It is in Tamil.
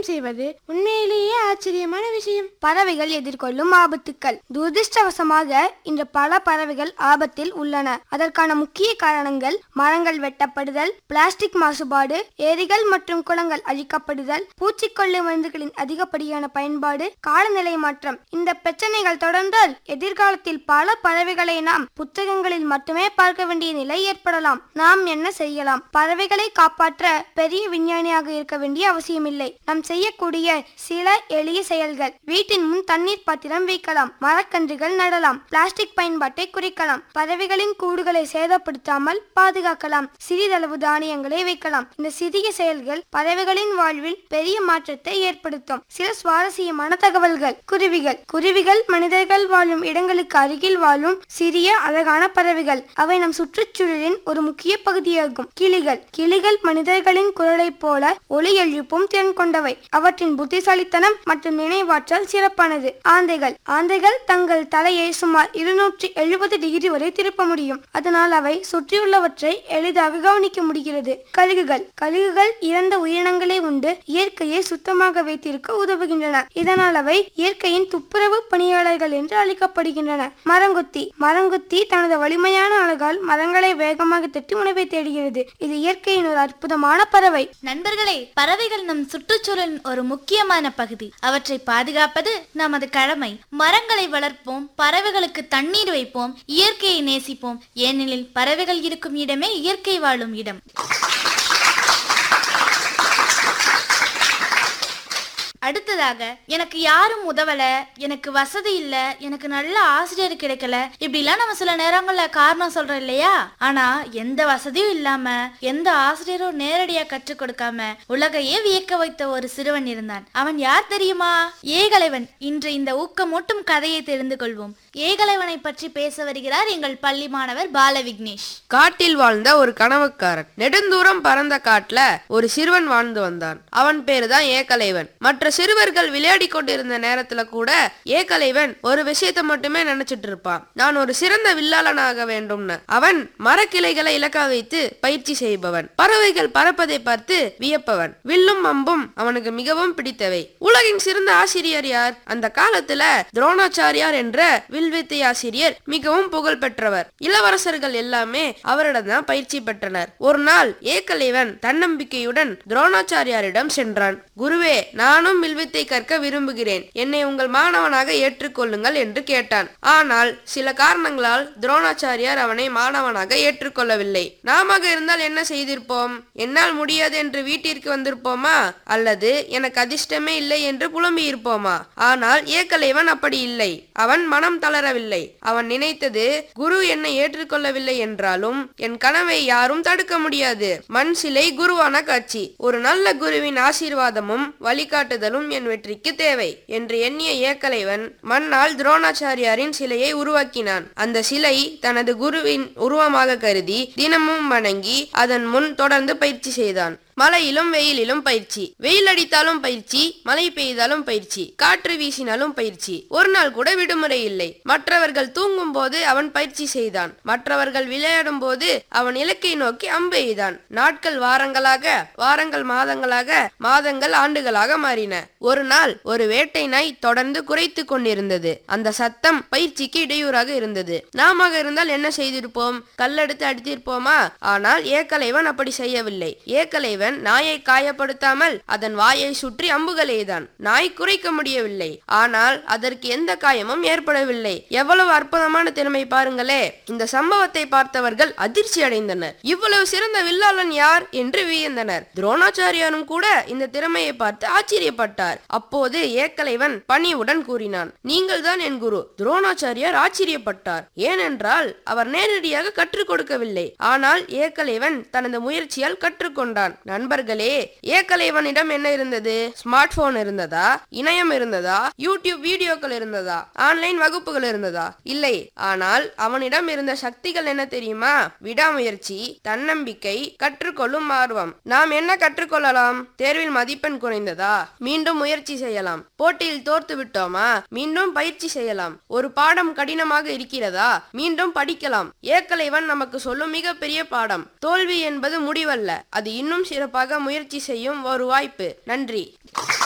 செய்வது உண்மையிலேயே ஆச்சரியமான விஷயம் பறவைகள் எதிர்கொள்ளும் ஆபத்துக்கள் துரதிர்ஷ்டவசமாக இன்று பல பறவைகள் ஆபத்தில் உள்ளன அதற்கான முக்கிய காரணங்கள் மரங்கள் வெட்டப்படுதல் பிளாஸ்டிக் மாசுபாடு ஏரிகள் மற்றும் குளங்கள் அழிக்கப்படுதல் பூச்சிக்கொல்லி மருந்துகளின் அதிகப்படியான பயன்பாடு காலநிலை மாற்றம் இந்த பிரச்சனைகள் தொடர்ந்தால் எதிர்காலத்தில் பல பறவைகளை நாம் புத்தகங்களில் மட்டுமே பார்க்க வேண்டிய நிலை ஏற்படலாம் நாம் என்ன செய்யலாம் பறவைகளை காப்பாற்ற பெரிய விஞ்ஞானியாக இருக்க வேண்டிய அவசியமில்லை நாம் செய்யக்கூடிய சில எளிய செயல்கள் வீட்டின் முன் தண்ணீர் பாத்திரம் வைக்கலாம் மரக்கன்றுகள் நடலாம் பிளாஸ்டிக் பயன்பாட்டை குறைக்கலாம் பறவைகளின் கூடுகளை சேதப்படுத்தாமல் பாதுகாக்கலாம் சிறிதளவு தானியங்களை வைக்கலாம் இந்த சிறிய செயல்கள் பறவைகளின் வாழ்வில் பெரிய மாற்றத்தை ஏற்படுத்தும் சில சுவாரஸ்யமான தகவல்கள் குருவிகள் குருவிகள் மனிதர்கள் வாழும் இடங்களுக்கு அருகில் வாழும் சிறிய அழகான பறவைகள் அவை நம் சுற்றுச்சூழலின் ஒரு முக்கிய பகுதியாகும் கிளிகள் கிளிகள் மனிதர்களின் குரலைப் போல ஒளி எழுப்பும் திறன் கொண்டவை அவற்றின் புத்திசாலித்தனம் மற்றும் நினைவாற்றல் சிறப்பானது ஆந்தைகள் ஆந்தைகள் தங்கள் தலையை சுமார் இருநூற்றி எழுபது டிகிரி வரை திருப்ப முடியும் அதனால் அவை சுற்றியுள்ளவற்றை எளிதாக கவனிக்க முடிகிறது கழுகுகள் கழுகுகள் இறந்த உயிரினங்களை உண்டு இயற்கையை சுத்தமாக வைத்திருக்க உதவுகின்றன இதனால் அவை இயற்கையின் துப்புரவு பணியாளர்கள் என்று அழைக்கப்படுகின்றன மரங்கொத்தி மரங்கொத்தி தனது வலிமையான அழகால் மரங்களை வேகமாக தட்டி உணவை தேடுகிறது இது இயற்கையின் ஒரு அற்புதமான பறவை நண்பர்களே பறவைகள் நம் சுற்றுச்சூழலின் ஒரு முக்கியமான பகுதி அவற்றை பாதுகாப்பது நமது கடமை மரங்களை வளர்ப்போம் பறவைகளுக்கு தண்ணீர் வைப்போம் இயற்கையை நேசிப்போம் ஏனெனில் பறவைகள் இருக்கும் இடமே இயற்கை வாழும் இடம் அடுத்ததாக எனக்கு யாரும் உதவல எனக்கு வசதி இல்ல எனக்கு நல்ல ஆசிரியர் கிடைக்கல இப்படிலாம் நம்ம சில நேரங்கள்ல காரணம் சொல்றோம் இல்லையா ஆனா எந்த வசதியும் இல்லாம எந்த ஆசிரியரும் நேரடியா கற்றுக் கொடுக்காம உலகையே வியக்க வைத்த ஒரு சிறுவன் இருந்தான் அவன் யார் தெரியுமா ஏகலைவன் இன்று இந்த ஊக்கமூட்டும் கதையை தெரிந்து கொள்வோம் ஏகலைவனை பற்றி பேச வருகிறார் எங்கள் பள்ளி மாணவர் பால விக்னேஷ் காட்டில் வாழ்ந்த ஒரு கனவுக்காரன் நெடுந்தூரம் பறந்த காட்டுல ஒரு சிறுவன் வாழ்ந்து வந்தான் அவன் பேரு தான் ஏகலைவன் மற்ற சிறுவர்கள் விளையாடி கொண்டிருந்த நேரத்துல கூட ஏகலைவன் ஒரு விஷயத்தை மட்டுமே நினைச்சிட்டு இருப்பான் நான் ஒரு சிறந்த வில்லாளனாக வேண்டும்னு அவன் மரக்கிளைகளை இலக்கா வைத்து பயிற்சி செய்பவன் பறவைகள் பறப்பதை பார்த்து வியப்பவன் வில்லும் அம்பும் அவனுக்கு மிகவும் பிடித்தவை உலகின் சிறந்த ஆசிரியர் யார் அந்த காலத்துல துரோணாச்சாரியார் என்ற வில்வித்தை ஆசிரியர் மிகவும் புகழ் பெற்றவர் இளவரசர்கள் எல்லாமே அவரிடம் தான் பயிற்சி பெற்றனர் ஒரு நாள் ஏகலைவன் தன்னம்பிக்கையுடன் துரோணாச்சாரியாரிடம் சென்றான் குருவே நானும் வில்வித்தை கற்க விரும்புகிறேன் என்னை உங்கள் மாணவனாக ஏற்றுக்கொள்ளுங்கள் என்று கேட்டான் ஆனால் சில காரணங்களால் துரோணாச்சாரியார் அவனை மாணவனாக ஏற்றுக்கொள்ளவில்லை நாம இருந்தால் என்ன செய்திருப்போம் என்னால் முடியாது என்று வீட்டிற்கு வந்திருப்போமா அல்லது எனக்கு அதிர்ஷ்டமே இல்லை என்று புலம்பி இருப்போமா ஆனால் ஏகலைவன் அப்படி இல்லை அவன் மனம் தளரவில்லை அவன் நினைத்தது குரு என்னை ஏற்றுக்கொள்ளவில்லை என்றாலும் என் கனவை யாரும் தடுக்க முடியாது மண் சிலை குருவான காட்சி ஒரு நல்ல குருவின் ஆசீர்வாதமும் வழிகாட்டுதலும் என் வெற்றிக்கு தேவை என்று எண்ணிய ஏகலைவன் மண்ணால் துரோணாச்சாரியாரின் சிலையை உருவாக்கினான் அந்த சிலை தனது குருவின் உருவமாக கருதி தினமும் வணங்கி அதன் முன் தொடர்ந்து பயிற்சி செய்தான் மழையிலும் வெயிலிலும் பயிற்சி வெயில் அடித்தாலும் பயிற்சி மழை பெய்தாலும் பயிற்சி காற்று வீசினாலும் பயிற்சி ஒரு நாள் கூட விடுமுறை இல்லை மற்றவர்கள் தூங்கும் போது அவன் பயிற்சி செய்தான் மற்றவர்கள் விளையாடும் போது அவன் இலக்கை நோக்கி அம்பு எய்தான் நாட்கள் வாரங்களாக வாரங்கள் மாதங்களாக மாதங்கள் ஆண்டுகளாக மாறின ஒரு நாள் ஒரு வேட்டை நாய் தொடர்ந்து குறைத்து கொண்டிருந்தது அந்த சத்தம் பயிற்சிக்கு இடையூறாக இருந்தது நாம இருந்தால் என்ன செய்திருப்போம் கல்லெடுத்து அடித்திருப்போமா ஆனால் ஏக்கலைவன் அப்படி செய்யவில்லை ஏக்கலைவன் நாயை காயப்படுத்தாமல் அதன் வாயை சுற்றி அம்புகள் எய்தான் நாய் குறைக்க முடியவில்லை ஆனால் அதற்கு எந்த காயமும் ஏற்படவில்லை எவ்வளவு அற்புதமான திறமை பாருங்களே இந்த சம்பவத்தை பார்த்தவர்கள் அதிர்ச்சி அடைந்தனர் இவ்வளவு சிறந்த வில்லாளன் யார் என்று வியந்தனர் துரோணாச்சாரியாரும் கூட இந்த திறமையை பார்த்து ஆச்சரியப்பட்டார் அப்போது ஏக்கலைவன் பணிவுடன் கூறினான் நீங்கள் தான் என் குரு துரோணாச்சாரியார் ஆச்சரியப்பட்டார் ஏனென்றால் அவர் நேரடியாக கற்றுக் கொடுக்கவில்லை ஆனால் ஏக்கலைவன் தனது முயற்சியால் கற்றுக்கொண்டான் நண்பர்களே ஏக்கலைவனிடம் என்ன இருந்தது ஸ்மார்ட் போன் இருந்ததா இணையம் இருந்ததா யூடியூப் வீடியோக்கள் இருந்ததா ஆன்லைன் வகுப்புகள் இருந்ததா இல்லை ஆனால் அவனிடம் இருந்த சக்திகள் என்ன தெரியுமா விடாமுயற்சி தன்னம்பிக்கை கற்றுக்கொள்ளும் ஆர்வம் நாம் என்ன கற்றுக்கொள்ளலாம் தேர்வில் மதிப்பெண் குறைந்ததா மீண்டும் முயற்சி செய்யலாம் போட்டியில் தோர்த்து விட்டோமா மீண்டும் பயிற்சி செய்யலாம் ஒரு பாடம் கடினமாக இருக்கிறதா மீண்டும் படிக்கலாம் ஏக்கலைவன் நமக்கு சொல்லும் மிகப்பெரிய பாடம் தோல்வி என்பது முடிவல்ல அது இன்னும் சிறப்பாக முயற்சி செய்யும் ஒரு வாய்ப்பு நன்றி